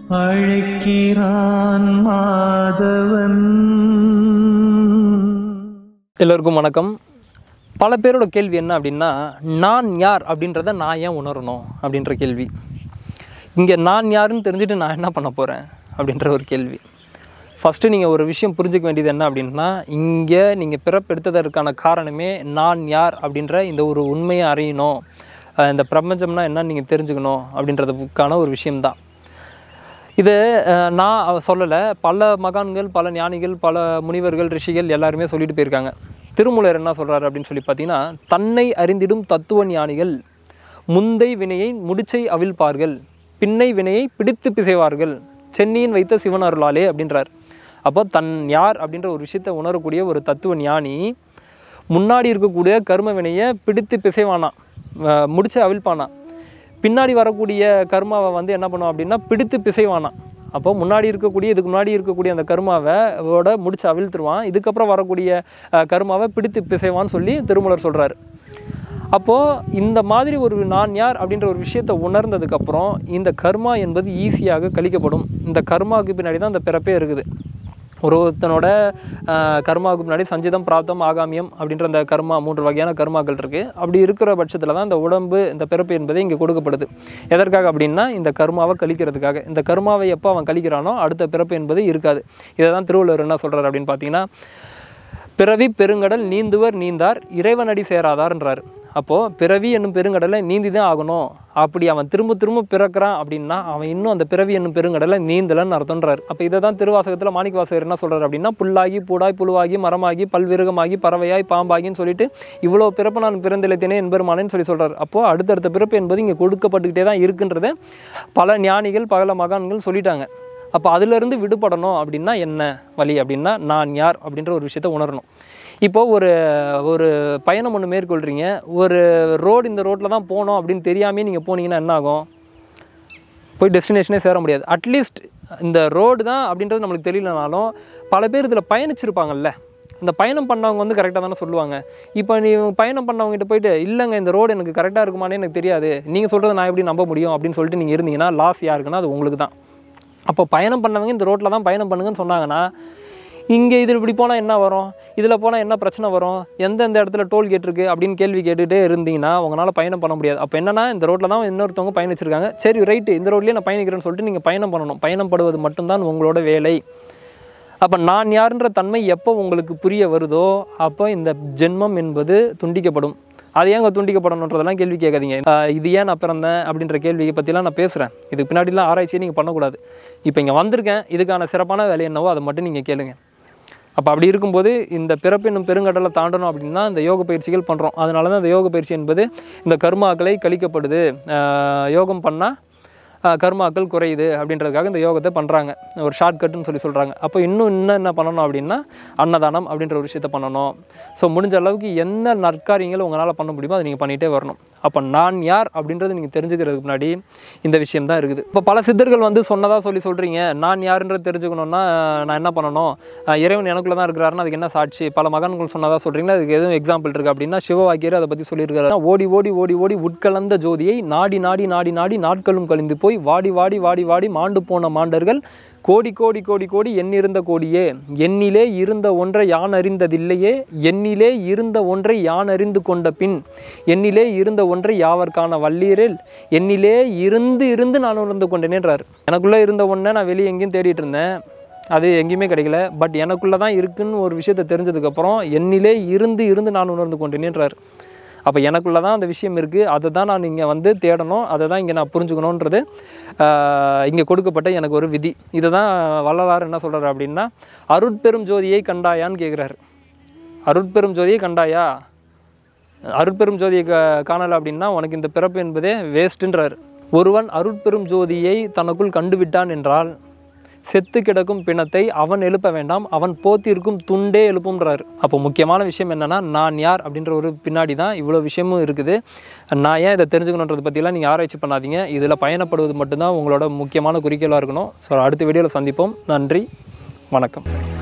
அழைக்கிறான் மாதவன் எல்லோருக்கும் வணக்கம் பல பேரோட கேள்வி என்ன அப்படின்னா நான் யார் அப்படின்றத நான் ஏன் உணரணும் அப்படின்ற கேள்வி இங்கே நான் யாருன்னு தெரிஞ்சுட்டு நான் என்ன பண்ண போகிறேன் அப்படின்ற ஒரு கேள்வி ஃபஸ்ட்டு நீங்கள் ஒரு விஷயம் புரிஞ்சுக்க வேண்டியது என்ன அப்படின்னா இங்கே நீங்கள் பிறப்பெடுத்ததற்கான காரணமே நான் யார் அப்படின்ற இந்த ஒரு உண்மையை அறியணும் அஹ் இந்த பிரபஞ்சம்னா என்னன்னு நீங்கள் தெரிஞ்சுக்கணும் அப்படின்றதுக்கான ஒரு விஷயம்தான் இது அஹ், நான் சொல்லலை பல மகான்கள் பல ஞானிகள் பல முனிவர்கள் ரிஷிகள் எல்லாருமே சொல்லிட்டு போயிருக்காங்க திருமூலர் என்ன சொல்றாரு அப்படின்னு சொல்லி பார்த்தீங்கன்னா தன்னை அறிந்திடும் தத்துவ ஞானிகள் முந்தை வினையை முடிச்சை அவிழ்ப்பார்கள் பின்னை வினையை பிடித்து பிசைவார்கள் சென்னியின் வைத்த சிவன் அருளாலே அப்படின்றார் அப்போ தன் யார் அப்படின்ற ஒரு விஷயத்தை உணரக்கூடிய ஒரு தத்துவ ஞானி முன்னாடி இருக்கக்கூடிய கர்ம வினையை பிடித்து பிசைவானா அஹ், முடிச்சு அவிழ்ப்பானா பின்னாடி வரக்கூடிய கர்மாவை வந்து என்ன பண்ணுவான் அப்படின்னா பிடித்து பிசைவானாம் அப்போ முன்னாடி இருக்கக்கூடிய இதுக்கு முன்னாடி இருக்கக்கூடிய அந்த கர்மாவை ஓட முடிச்சு அவிழ்த்துருவான் இதுக்கப்புறம் வரக்கூடிய அஹ், கர்மாவை பிடித்து பிசைவான்னு சொல்லி திருமூலர் சொல்கிறாரு அப்போது இந்த மாதிரி ஒரு நான் யார் அப்படின்ற ஒரு விஷயத்தை உணர்ந்ததுக்கப்புறம் இந்த கர்மா என்பது ஈஸியாக கழிக்கப்படும் இந்த கர்மாவுக்கு பின்னாடி தான் இந்த பிறப்பே இருக்குது ஒருத்தனோட ஆஹ், கர்மாவுக்கு முன்னாடி சஞ்சிதம் பிராப்தம் ஆகாமியம் அப்படின்ற அந்த கர்மா மூன்று வகையான கர்மாக்கள் இருக்குது அப்படி இருக்கிற பட்சத்தில் தான் இந்த உடம்பு இந்த பிறப்பு என்பது இங்கே கொடுக்கப்படுது எதற்காக அப்படின்னா இந்த கர்மாவை கழிக்கிறதுக்காக இந்த கர்மாவை எப்போ அவன் கழிக்கிறானோ அடுத்த பிறப்பு என்பது இருக்காது இதை தான் திருவள்ளுவர் என்ன சொல்கிறார் அப்படின்னு பார்த்தீங்கன்னா பிறவி பெருங்கடல் நீந்துவர் நீந்தார் இறைவனடி சேராதார்ன்றார் அப்போது பிறவி என்னும் பெருங்கடலை நீந்தி தான் ஆகணும் அப்படி அவன் திரும்ப திரும்ப பிறக்கிறான் அப்படின்னா அவன் இன்னும் அந்த பிறவி என்னும் பெருங்கடலை நீந்தலன்னு அர்த்தம்ன்றார் அப்போ இதை தான் திருவாசகத்தில் மாணிக்கவாசகர் என்ன சொல்கிறார் அப்படின்னா புல்லாகி பூடாய் புழுவாகி மரமாகி பல்விருகமாகி பறவையாய் பாம்பாகின்னு சொல்லிட்டு இவ்வளோ பிறப்பு நான் பிறந்திழைத்தேனே என்பெருமானேன்னு சொல்லி சொல்கிறார் அப்போது அடுத்தடுத்த பிறப்பு என்பது இங்கே கொடுக்கப்பட்டுக்கிட்டே தான் இருக்குன்றதை பல ஞானிகள் பல மகான்கள் சொல்லிட்டாங்க அப்போ அதிலிருந்து விடுபடணும் அப்படின்னா என்ன வழி அப்படின்னா நான் யார் அப்படின்ற ஒரு விஷயத்தை உணரணும் இப்போ ஒரு ஒரு பயணம் ஒன்று மேற்கொள்கிறீங்க ஒரு ரோடு இந்த ரோட்டில் தான் போகணும் அப்படின்னு தெரியாமே நீங்கள் போனீங்கன்னா என்ன ஆகும் போய் டெஸ்டினேஷனே சேர முடியாது அட்லீஸ்ட் இந்த ரோடு தான் அப்படின்றது நம்மளுக்கு தெரியலனாலும் பல பேர் இதில் பயணிச்சிருப்பாங்கல்ல இந்த பயணம் பண்ணவங்க வந்து கரெக்டாக தானே சொல்லுவாங்க இப்போ நீ பயணம் பண்ணவங்ககிட்ட போயிட்டு இல்லைங்க இந்த ரோடு எனக்கு கரெக்டாக இருக்குமானே எனக்கு தெரியாது நீங்கள் சொல்கிறத நான் எப்படி நம்ப முடியும் அப்படின்னு சொல்லிட்டு நீங்கள் இருந்தீங்கன்னா லாஸ் யாருக்குன்னா அது உங்களுக்கு தான் அப்போ பயணம் பண்ணவங்க இந்த ரோட்டில் தான் பயணம் பண்ணுங்கன்னு சொன்னாங்கன்னா இங்கே இதில் இப்படி போனால் என்ன வரும் இதில் போனால் என்ன பிரச்சனை வரும் எந்தெந்த இடத்துல டோல் கேட் இருக்குது அப்படின்னு கேள்வி கேட்டுகிட்டே இருந்தீங்கன்னா உங்களால் பயணம் பண்ண முடியாது அப்போ என்னன்னா இந்த ரோட்டில் தான் இன்னொருத்தவங்க பயணிச்சிருக்காங்க சரி ரைட்டு இந்த ரோட்லேயே நான் பயணிக்கிறேன்னு சொல்லிட்டு நீங்கள் பயணம் பண்ணணும் பயணம் படுவது மட்டும்தான் உங்களோட வேலை அப்போ நான் யாருன்ற தன்மை எப்போ உங்களுக்கு புரிய வருதோ அப்போ இந்த ஜென்மம் என்பது துண்டிக்கப்படும் அது ஏங்க துண்டிக்கப்படணுன்றதெல்லாம் கேள்வி கேட்காதீங்க ஆஹ் இது ஏன் நான் பிறந்தேன் அப்படின்ற கேள்வியை பற்றிலாம் நான் பேசுகிறேன் இதுக்கு பின்னாடிலாம் ஆராய்ச்சியை நீங்கள் பண்ணக்கூடாது இப்போ இங்கே வந்திருக்கேன் இதுக்கான சிறப்பான வேலை என்னவோ அதை மட்டும் நீங்கள் கேளுங்க அப்போ அப்படி இருக்கும்போது இந்த பிறப்பு என்னும் பெருங்கடலை தாண்டணும் அப்படின்னா இந்த யோக பயிற்சிகள் பண்ணுறோம் அதனால தான் இந்த யோக பயிற்சி என்பது இந்த கர்மாக்களை கழிக்கப்படுது ஆஹ் யோகம் பண்ணால் கர்மாக்கள் குறையுது அப்படின்றதுக்காக இந்த யோகத்தை பண்ணுறாங்க ஒரு ஷார்ட்கட்டுன்னு சொல்லி சொல்கிறாங்க அப்போ இன்னும் இன்னும் என்ன பண்ணணும் அப்படின்னா அன்னதானம் அப்படின்ற ஒரு விஷயத்தை பண்ணணும் ஸோ முடிஞ்ச அளவுக்கு என்ன நற்காரியங்கள் உங்களால் பண்ண முடியுமோ அதை நீங்கள் பண்ணிகிட்டே வரணும் அப்போ நான் யார் அப்படின்றது நீங்கள் தெரிஞ்சுக்கிறதுக்கு முன்னாடி இந்த விஷயம் தான் இருக்குது இப்போ பல சித்தர்கள் வந்து சொன்னதாக சொல்லி சொல்கிறீங்க நான் யாருன்றது தெரிஞ்சுக்கணுன்னா நான் என்ன பண்ணணும் அஹ் இறைவன் எனக்குள்ள தான் இருக்கிறாருன்னா அதுக்கு என்ன சாட்சி பல மகன்கள் சொன்னதாக சொல்கிறீங்களா அதுக்கு எதுவும் எக்ஸாம்பிள் இருக்குது அப்படின்னா சிவவாக்கியர் அதை பற்றி சொல்லியிருக்காரு ஓடி ஓடி ஓடி ஓடி உட்கலந்த ஜோதியை நாடி நாடி நாடி நாடி நாட்களும் கழிந்து போய் வாடி வாடி வாடி வாடி மாண்டு போன மாண்டர்கள் கோடி கோடி கோடி கோடி எண்ணிருந்த கோடியே எண்ணிலே இருந்த ஒன்றை யான் அறிந்ததில்லையே எண்ணிலே இருந்த ஒன்றை யான் அறிந்து கொண்ட பின் எண்ணிலே இருந்த ஒன்றை யாவர்க்கான வல்லீரில் எண்ணிலே இருந்து இருந்து நான் உணர்ந்து கொண்டேனேன்றார் எனக்குள்ளே இருந்த ஒன்றை நான் வெளியே எங்கேயும் தேடிட்டு இருந்தேன் அது எங்கேயுமே கிடைக்கல பட் எனக்குள்ளே தான் இருக்குன்னு ஒரு விஷயத்தை தெரிஞ்சதுக்கப்புறம் என்னிலே இருந்து இருந்து நான் உணர்ந்து கொண்டேனேன்றார் அப்போ எனக்குள்ளே தான் அந்த விஷயம் இருக்குது அதை தான் நான் இங்கே வந்து தேடணும் அதை தான் இங்கே நான் புரிஞ்சுக்கணுன்றது இங்கே கொடுக்கப்பட்ட எனக்கு ஒரு விதி இதை தான் வள்ளலார் என்ன சொல்கிறார் அப்படின்னா அருட்பெரும் ஜோதியை கண்டாயான்னு கேட்குறாரு அருட்பெரும் ஜோதியை கண்டாயா அருட்பெரும் ஜோதியை க காணலை அப்படின்னா உனக்கு இந்த பிறப்பு என்பதே வேஸ்ட்டுன்றார் ஒருவன் அருட்பெரும் ஜோதியை தனக்குள் கண்டுவிட்டான் என்றால் செத்து கிடக்கும் பிணத்தை அவன் எழுப்ப வேண்டாம் அவன் போத்திருக்கும் துண்டே எழுப்பும்ன்றாரு அப்போ முக்கியமான விஷயம் என்னன்னா நான் யார் அப்படின்ற ஒரு பின்னாடி தான் இவ்வளோ விஷயமும் இருக்குது நான் ஏன் இதை தெரிஞ்சுக்கணுன்றதை பற்றிலாம் நீங்கள் ஆராய்ச்சி பண்ணாதீங்க இதில் பயணப்படுவது மட்டும்தான் உங்களோட முக்கியமான குறிக்கோளாக இருக்கணும் ஸோ அடுத்த வீடியோவில் சந்திப்போம் நன்றி வணக்கம்